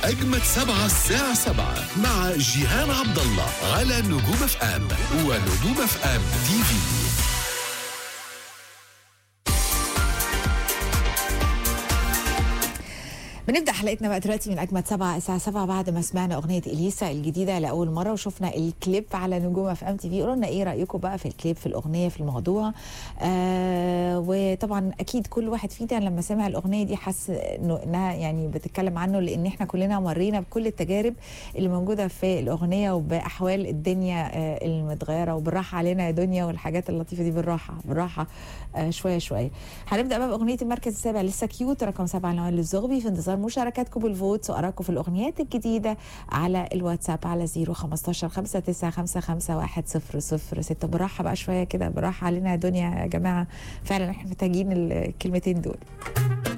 أجمد سبعة الساعة سبعة مع جيهان عبد الله على نجوم اف ام ونجوم اف ام تي في بنبدا حلقتنا بقى دلوقتي من اجمد سبعة الساعه 7 بعد ما سمعنا اغنيه اليسا الجديده لاول مره وشفنا الكليب على نجوم اف ام تي في قولوا لنا ايه رايكم بقى في الكليب في الاغنيه في الموضوع آه وطبعا اكيد كل واحد فينا لما سمع الاغنيه دي حس انه انها يعني بتتكلم عنه لان احنا كلنا مرينا بكل التجارب اللي موجوده في الاغنيه وباحوال الدنيا آه المتغيره وبالراحه علينا يا دنيا والحاجات اللطيفه دي بالراحه بالراحه آه شويه شويه هنبدا بقى باغنيه المركز السابع لسه كيوت رقم سبعه نوال الزغبي في انتظار مشاركاتكم بالفوت وارائكم في الاغنيات الجديده على الواتساب على 015 5955 100 بالراحه بقى شويه كده بالراحه علينا يا دنيا يا جماعه فعلا احنا محتاجين الكلمتين دول